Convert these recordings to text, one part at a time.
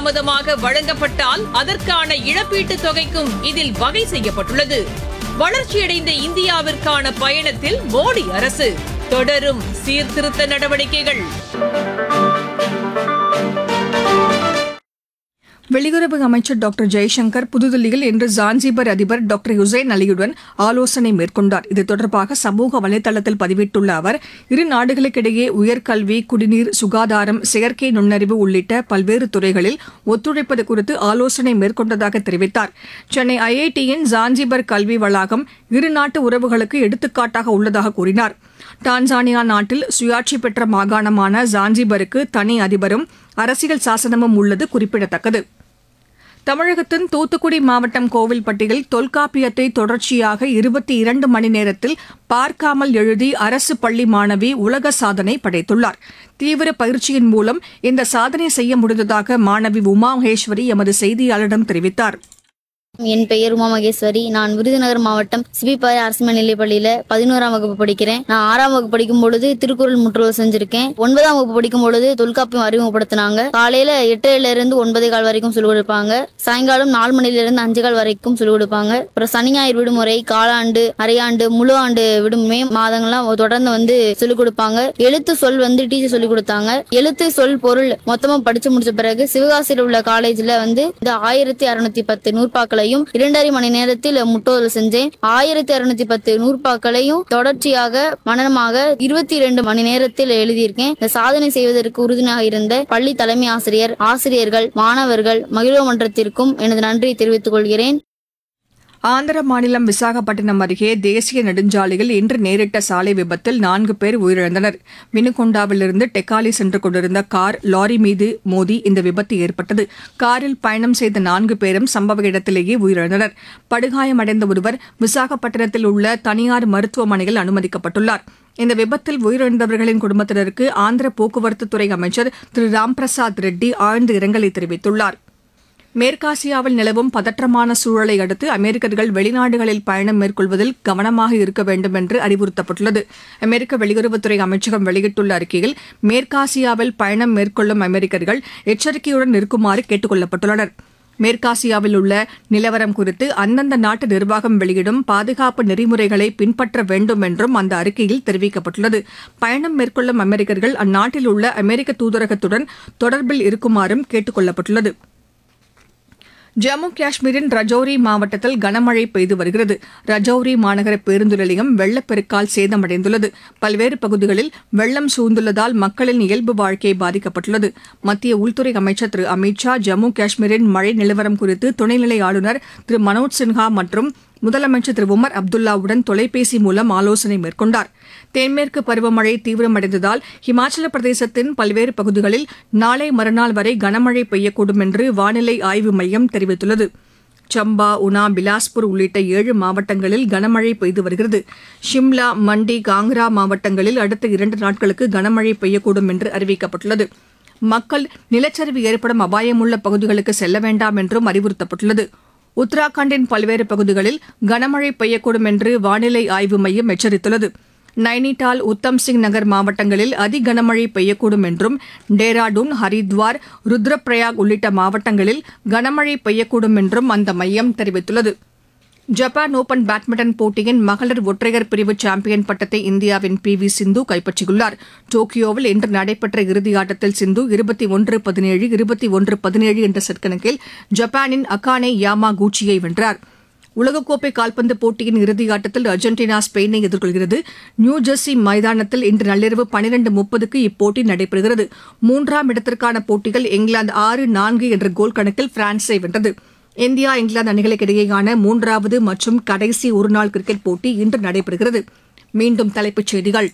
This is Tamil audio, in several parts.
தாமதமாக வழங்கப்பட்டால் அதற்கான இழப்பீட்டுத் தொகைக்கும் இதில் வகை செய்யப்பட்டுள்ளது வளர்ச்சியடைந்த இந்தியாவிற்கான பயணத்தில் மோடி அரசு தொடரும் சீர்திருத்த நடவடிக்கைகள் வெளியுறவு அமைச்சர் டாக்டர் ஜெய்சங்கர் புதுதில்லியில் இன்று ஜான்சிபர் அதிபர் டாக்டர் ஹுசைன் அலியுடன் ஆலோசனை மேற்கொண்டார் இது தொடர்பாக சமூக வலைதளத்தில் பதிவிட்டுள்ள அவர் இரு நாடுகளுக்கிடையே உயர்கல்வி குடிநீர் சுகாதாரம் செயற்கை நுண்ணறிவு உள்ளிட்ட பல்வேறு துறைகளில் ஒத்துழைப்பது குறித்து ஆலோசனை மேற்கொண்டதாக தெரிவித்தார் சென்னை ஐஐடியின் ஜான்சிபர் கல்வி வளாகம் இரு நாட்டு உறவுகளுக்கு எடுத்துக்காட்டாக உள்ளதாக கூறினார் டான்சானியா நாட்டில் சுயாட்சி பெற்ற மாகாணமான ஜான்சிபருக்கு தனி அதிபரும் அரசியல் சாசனமும் உள்ளது குறிப்பிடத்தக்கது தமிழகத்தின் தூத்துக்குடி மாவட்டம் கோவில்பட்டியில் தொல்காப்பியத்தை தொடர்ச்சியாக இருபத்தி இரண்டு மணி நேரத்தில் பார்க்காமல் எழுதி அரசு பள்ளி மாணவி உலக சாதனை படைத்துள்ளார் தீவிர பயிற்சியின் மூலம் இந்த சாதனை செய்ய முடிந்ததாக மாணவி உமா மகேஸ்வரி எமது செய்தியாளரிடம் தெரிவித்தார் என் பெயர் உமா மகேஸ்வரி நான் விருதுநகர் மாவட்டம் சிபிபாறை அரசு மேல்நிலைப் பள்ளியில பதினோராம் வகுப்பு படிக்கிறேன் நான் ஆறாம் வகுப்பு படிக்கும் பொழுது திருக்குறள் முற்றுகை செஞ்சிருக்கேன் ஒன்பதாம் வகுப்பு படிக்கும் பொழுது தொல்காப்பியம் அறிமுகப்படுத்தினாங்க காலையில எட்டுல இருந்து ஒன்பதே கால் வரைக்கும் சொல்லிக் கொடுப்பாங்க சாயங்காலம் நாலு மணில இருந்து அஞ்சு கால் வரைக்கும் சொல்லிக் கொடுப்பாங்க அப்புறம் சனி ஞாயிறு விடுமுறை காலாண்டு அரையாண்டு முழு ஆண்டு விடுமுறை மாதங்கள்லாம் தொடர்ந்து வந்து சொல்லிக் கொடுப்பாங்க எழுத்து சொல் வந்து டீச்சர் சொல்லிக் கொடுத்தாங்க எழுத்து சொல் பொருள் மொத்தமா படிச்சு முடிச்ச பிறகு சிவகாசியில் உள்ள காலேஜ்ல வந்து இந்த ஆயிரத்தி அறுநூத்தி பத்து நூற்பாக்களையும் இரண்டரை மணி நேரத்தில் முட்டோதல் செஞ்சேன் ஆயிரத்தி அறுநூத்தி பத்து நூற்பாக்களையும் தொடர்ச்சியாக மனனமாக இருபத்தி இரண்டு மணி நேரத்தில் எழுதியிருக்கேன் இந்த சாதனை செய்வதற்கு உறுதுணையாக இருந்த பள்ளி தலைமை ஆசிரியர் ஆசிரியர்கள் மாணவர்கள் மகிழ்வு மன்றத்திற்கும் எனது நன்றியை தெரிவித்துக் கொள்கிறேன் ஆந்திர மாநிலம் விசாகப்பட்டினம் அருகே தேசிய நெடுஞ்சாலையில் இன்று நேரிட்ட சாலை விபத்தில் நான்கு பேர் உயிரிழந்தனர் வினுகொண்டாவிலிருந்து டெக்காலி சென்று கொண்டிருந்த கார் லாரி மீது மோதி இந்த விபத்து ஏற்பட்டது காரில் பயணம் செய்த நான்கு பேரும் சம்பவ இடத்திலேயே உயிரிழந்தனர் படுகாயமடைந்த ஒருவர் விசாகப்பட்டினத்தில் உள்ள தனியார் மருத்துவமனையில் அனுமதிக்கப்பட்டுள்ளார் இந்த விபத்தில் உயிரிழந்தவர்களின் குடும்பத்தினருக்கு ஆந்திர போக்குவரத்து துறை அமைச்சர் திரு ராம்பிரசாத் ரெட்டி ஆழ்ந்த இரங்கலை தெரிவித்துள்ளார் மேற்காசியாவில் நிலவும் பதற்றமான சூழலை அடுத்து அமெரிக்கர்கள் வெளிநாடுகளில் பயணம் மேற்கொள்வதில் கவனமாக இருக்க வேண்டும் என்று அறிவுறுத்தப்பட்டுள்ளது அமெரிக்க வெளியுறவுத்துறை அமைச்சகம் வெளியிட்டுள்ள அறிக்கையில் மேற்காசியாவில் பயணம் மேற்கொள்ளும் அமெரிக்கர்கள் எச்சரிக்கையுடன் இருக்குமாறு கேட்டுக் கொள்ளப்பட்டுள்ளனர் மேற்காசியாவில் உள்ள நிலவரம் குறித்து அந்தந்த நாட்டு நிர்வாகம் வெளியிடும் பாதுகாப்பு நெறிமுறைகளை பின்பற்ற வேண்டும் என்றும் அந்த அறிக்கையில் தெரிவிக்கப்பட்டுள்ளது பயணம் மேற்கொள்ளும் அமெரிக்கர்கள் அந்நாட்டில் உள்ள அமெரிக்க தூதரகத்துடன் தொடர்பில் இருக்குமாறும் கேட்டுக் கொள்ளப்பட்டுள்ளது ஜம்மு காஷ்மீரின் ரஜௌரி மாவட்டத்தில் கனமழை பெய்து வருகிறது ரஜௌரி மாநகர பேருந்து நிலையம் வெள்ளப்பெருக்கால் சேதமடைந்துள்ளது பல்வேறு பகுதிகளில் வெள்ளம் சூழ்ந்துள்ளதால் மக்களின் இயல்பு வாழ்க்கை பாதிக்கப்பட்டுள்ளது மத்திய உள்துறை அமைச்சர் திரு அமித் ஷா ஜம்மு காஷ்மீரின் மழை நிலவரம் குறித்து துணைநிலை ஆளுநர் திரு மனோஜ் சின்ஹா மற்றும் முதலமைச்சர் திரு உமர் அப்துல்லாவுடன் தொலைபேசி மூலம் ஆலோசனை மேற்கொண்டார் தென்மேற்கு பருவமழை தீவிரமடைந்ததால் ஹிமாச்சல பிரதேசத்தின் பல்வேறு பகுதிகளில் நாளை மறுநாள் வரை கனமழை பெய்யக்கூடும் என்று வானிலை ஆய்வு மையம் தெரிவித்துள்ளது சம்பா உனா பிலாஸ்பூர் உள்ளிட்ட ஏழு மாவட்டங்களில் கனமழை பெய்து வருகிறது ஷிம்லா மண்டி காங்ரா மாவட்டங்களில் அடுத்த இரண்டு நாட்களுக்கு கனமழை பெய்யக்கூடும் என்று அறிவிக்கப்பட்டுள்ளது மக்கள் நிலச்சரிவு ஏற்படும் அபாயமுள்ள பகுதிகளுக்கு செல்ல வேண்டாம் என்றும் அறிவுறுத்தப்பட்டுள்ளது உத்தராகண்டின் பல்வேறு பகுதிகளில் கனமழை பெய்யக்கூடும் என்று வானிலை ஆய்வு மையம் எச்சரித்துள்ளது நைனிடால் உத்தம் சிங் நகர் மாவட்டங்களில் அதி கனமழை பெய்யக்கூடும் என்றும் டேராடூன் ஹரித்வார் ருத்ரப்பிரயாக் உள்ளிட்ட மாவட்டங்களில் கனமழை பெய்யக்கூடும் என்றும் அந்த மையம் தெரிவித்துள்ளது ஜப்பான் ஓபன் பேட்மிண்டன் போட்டியின் மகளிர் ஒற்றையர் பிரிவு சாம்பியன் பட்டத்தை இந்தியாவின் பி வி சிந்து கைப்பற்றியுள்ளார் டோக்கியோவில் இன்று நடைபெற்ற இறுதியாட்டத்தில் சிந்து இருபத்தி ஒன்று பதினேழு இருபத்தி ஒன்று பதினேழு என்ற செட் கணக்கில் ஜப்பானின் அகானே யாமா கூச்சியை வென்றார் உலகக்கோப்பை கால்பந்து போட்டியின் இறுதியாட்டத்தில் அர்ஜென்டினா ஸ்பெயினை எதிர்கொள்கிறது நியூ ஜெர்சி மைதானத்தில் இன்று நள்ளிரவு பனிரெண்டு முப்பதுக்கு இப்போட்டி நடைபெறுகிறது மூன்றாம் இடத்திற்கான போட்டியில் இங்கிலாந்து ஆறு நான்கு என்ற கோல் கணக்கில் பிரான்ஸை வென்றது இந்தியா இங்கிலாந்து அணிகளுக்கு இடையேயான மூன்றாவது மற்றும் கடைசி ஒருநாள் கிரிக்கெட் போட்டி இன்று நடைபெறுகிறது மீண்டும் தலைப்புச் செய்திகள்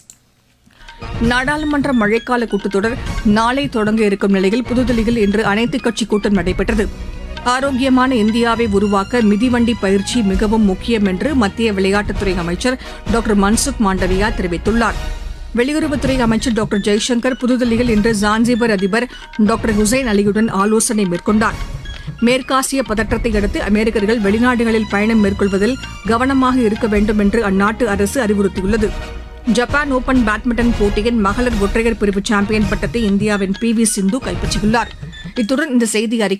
நாடாளுமன்ற மழைக்கால கூட்டத்தொடர் நாளை தொடங்க இருக்கும் நிலையில் புதுதில்லியில் இன்று அனைத்துக் கட்சி கூட்டம் நடைபெற்றது ஆரோக்கியமான இந்தியாவை உருவாக்க மிதிவண்டி பயிற்சி மிகவும் முக்கியம் என்று மத்திய விளையாட்டுத்துறை அமைச்சர் டாக்டர் மன்சுக் மாண்டவியா தெரிவித்துள்ளார் வெளியுறவுத்துறை அமைச்சர் டாக்டர் ஜெய்சங்கர் புதுதில்லியில் இன்று ஜான்சிபர் அதிபர் டாக்டர் ஹுசைன் அலியுடன் ஆலோசனை மேற்கொண்டார் மேற்காசிய பதற்றத்தை அடுத்து அமெரிக்கர்கள் வெளிநாடுகளில் பயணம் மேற்கொள்வதில் கவனமாக இருக்க வேண்டும் என்று அந்நாட்டு அரசு அறிவுறுத்தியுள்ளது ஜப்பான் ஓபன் பேட்மிண்டன் போட்டியின் மகளிர் ஒற்றையர் பிரிவு சாம்பியன் பட்டத்தை இந்தியாவின் பி வி சிந்து கைப்பற்றியுள்ளார் இத்துடன் இந்த செய்தி அறிக்கை